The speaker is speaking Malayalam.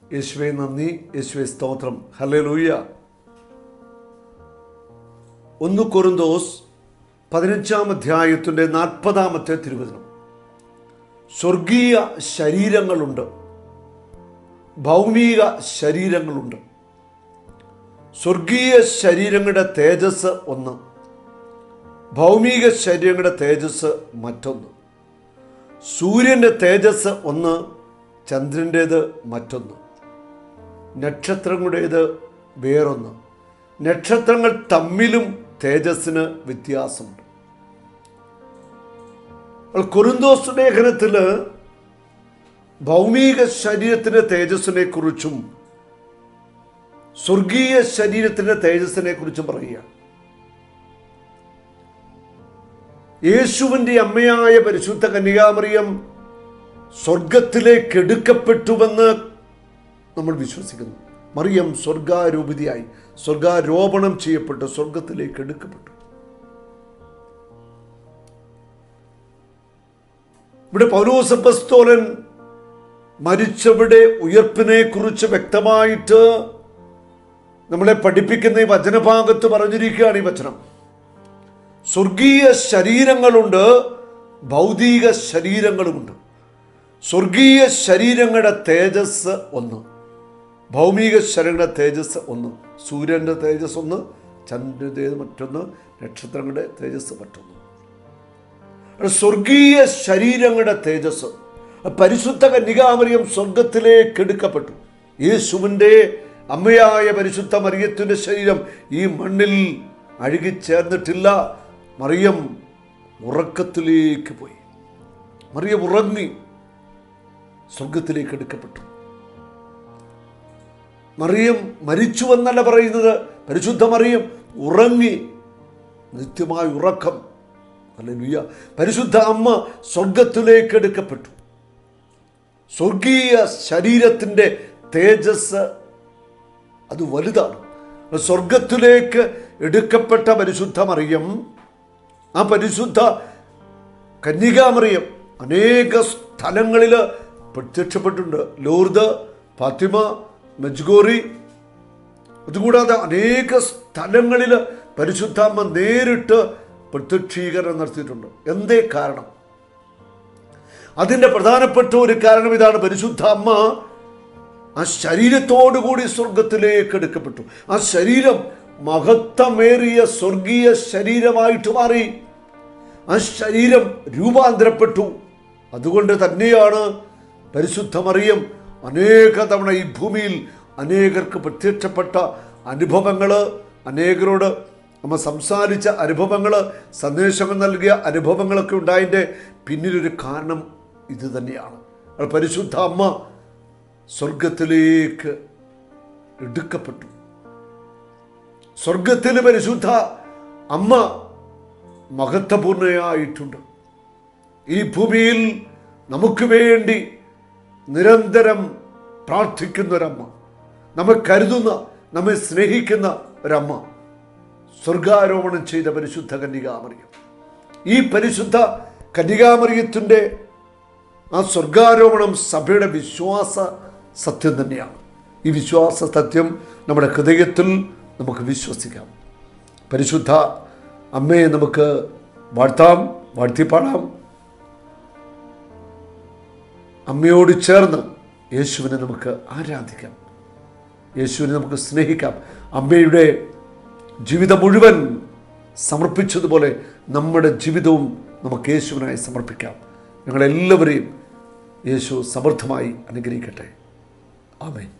യേശുവെ നന്ദി യേശുവെ സ്തോത്രം ഹലേ ലൂയ്യ ഒന്ന് കൊറിന്തോസ് പതിനഞ്ചാം അധ്യായത്തിൻ്റെ നാൽപ്പതാമത്തെ തിരുവചനം സ്വർഗീയ ശരീരങ്ങളുണ്ട് ഭൗമിക ശരീരങ്ങളുണ്ട് സ്വർഗീയ ശരീരങ്ങളുടെ തേജസ് ഒന്ന് ഭൗമിക ശരീരങ്ങളുടെ തേജസ് മറ്റൊന്ന് സൂര്യൻ്റെ തേജസ് ഒന്ന് ചന്ദ്രൻ്റേത് മറ്റൊന്ന് നക്ഷത്രങ്ങളുടേത് വേറൊന്ന് നക്ഷത്രങ്ങൾ തമ്മിലും തേജസ്സിന് വ്യത്യാസമുണ്ട് അപ്പോൾ കുറുന്തോസ് ലേഖനത്തിൽ ഭൗമിക ശരീരത്തിൻ്റെ തേജസ്സിനെ കുറിച്ചും സ്വർഗീയ ശരീരത്തിൻ്റെ തേജസ്സിനെ കുറിച്ചും പറയുകയാണ് യേശുവിൻ്റെ അമ്മയായ പരിശുദ്ധ കന്യകാമറിയം സ്വർഗത്തിലേക്ക് എടുക്കപ്പെട്ടുവെന്ന് നമ്മൾ വിശ്വസിക്കുന്നു മറിയം സ്വർഗാരൂപിതയായി സ്വർഗാരോപണം ചെയ്യപ്പെട്ട് സ്വർഗത്തിലേക്ക് എടുക്കപ്പെട്ടു ഇവിടെ പൗലോസപ്പസ്തോലൻ മരിച്ചവിടെ ഉയർപ്പിനെ കുറിച്ച് വ്യക്തമായിട്ട് നമ്മളെ പഠിപ്പിക്കുന്ന ഈ വചനഭാഗത്ത് പറഞ്ഞിരിക്കുകയാണ് ഈ വചനം സ്വർഗീയ ശരീരങ്ങളുണ്ട് ഭൗതിക ശരീരങ്ങളുമുണ്ട് സ്വർഗീയ ശരീരങ്ങളുടെ തേജസ് ഒന്ന് ഭൗമിക ശരീരങ്ങളുടെ തേജസ് ഒന്ന് സൂര്യൻ്റെ തേജസ് ഒന്ന് ചന്ദ്രൻ്റേത് മറ്റൊന്ന് നക്ഷത്രങ്ങളുടെ തേജസ് മറ്റൊന്ന് സ്വർഗീയ ശരീരങ്ങളുടെ തേജസ് പരിശുദ്ധ കന്യകാമറിയം സ്വർഗത്തിലേക്ക് എടുക്കപ്പെട്ടു യേശുവിൻ്റെ അമ്മയായ പരിശുദ്ധ മറിയത്തിൻ്റെ ശരീരം ഈ മണ്ണിൽ അഴുകിച്ചേർന്നിട്ടില്ല മറിയം ഉറക്കത്തിലേക്ക് പോയി മറിയം ഉറങ്ങി സ്വർഗത്തിലേക്ക് എടുക്കപ്പെട്ടു മറിയം മരിച്ചുവെന്നല്ല പറയുന്നത് പരിശുദ്ധ മറിയം ഉറങ്ങി നിത്യമായ ഉറക്കം അല്ലെ പരിശുദ്ധ അമ്മ സ്വർഗത്തിലേക്ക് എടുക്കപ്പെട്ടു സ്വർഗീയ ശരീരത്തിൻ്റെ തേജസ് അത് വലുതാണ് സ്വർഗത്തിലേക്ക് എടുക്കപ്പെട്ട പരിശുദ്ധ മറിയം ആ പരിശുദ്ധ കന്യകാമറിയം അനേക സ്ഥലങ്ങളിൽ പ്രത്യക്ഷപ്പെട്ടിട്ടുണ്ട് ലൂർദ് ഫാത്തിമ മെജ്ഗോറി അതുകൂടാതെ അനേക സ്ഥലങ്ങളിൽ പരിശുദ്ധാമ്മ നേരിട്ട് പ്രത്യക്ഷീകരണം നടത്തിയിട്ടുണ്ട് എന്തേ കാരണം അതിൻ്റെ പ്രധാനപ്പെട്ട ഒരു കാരണം ഇതാണ് പരിശുദ്ധ അമ്മ ആ ശരീരത്തോടുകൂടി സ്വർഗത്തിലേക്ക് എടുക്കപ്പെട്ടു ആ ശരീരം മഹത്വമേറിയ സ്വർഗീയ ശരീരമായിട്ട് മാറി ആ ശരീരം രൂപാന്തരപ്പെട്ടു അതുകൊണ്ട് തന്നെയാണ് പരിശുദ്ധ മറിയം അനേക തവണ ഈ ഭൂമിയിൽ അനേകർക്ക് പ്രത്യക്ഷപ്പെട്ട അനുഭവങ്ങൾ അനേകരോട് നമ്മൾ സംസാരിച്ച അനുഭവങ്ങൾ സന്ദേശങ്ങൾ നൽകിയ അനുഭവങ്ങളൊക്കെ ഉണ്ടായതിൻ്റെ പിന്നിലൊരു കാരണം ഇത് തന്നെയാണ് അപ്പോൾ പരിശുദ്ധ അമ്മ സ്വർഗത്തിലേക്ക് എടുക്കപ്പെട്ടു സ്വർഗത്തിൽ പരിശുദ്ധ അമ്മ മഹത്വപൂർണയായിട്ടുണ്ട് ഈ ഭൂമിയിൽ നമുക്ക് വേണ്ടി നിരന്തരം പ്രാർത്ഥിക്കുന്ന ഒരമ്മ നമ്മെ കരുതുന്ന നമ്മെ സ്നേഹിക്കുന്ന ഒരമ്മ സ്വർഗാരോപണം ചെയ്ത പരിശുദ്ധ കന്യകാമറിയം ഈ പരിശുദ്ധ കന്യകാമറിയത്തിൻ്റെ ആ സ്വർഗാരോപണം സഭയുടെ വിശ്വാസ സത്യം തന്നെയാണ് ഈ വിശ്വാസ സത്യം നമ്മുടെ ഹൃദയത്തിൽ നമുക്ക് വിശ്വസിക്കാം പരിശുദ്ധ അമ്മയെ നമുക്ക് വാഴ്ത്താം വാഴ്ത്തിപ്പാടാം അമ്മയോട് ചേർന്ന് യേശുവിനെ നമുക്ക് ആരാധിക്കാം യേശുവിനെ നമുക്ക് സ്നേഹിക്കാം അമ്മയുടെ ജീവിതം മുഴുവൻ സമർപ്പിച്ചതുപോലെ നമ്മുടെ ജീവിതവും നമുക്ക് യേശുവിനായി സമർപ്പിക്കാം ഞങ്ങളെല്ലാവരെയും യേശു സമൃദ്ധമായി അനുഗ്രഹിക്കട്ടെ ആമേൻ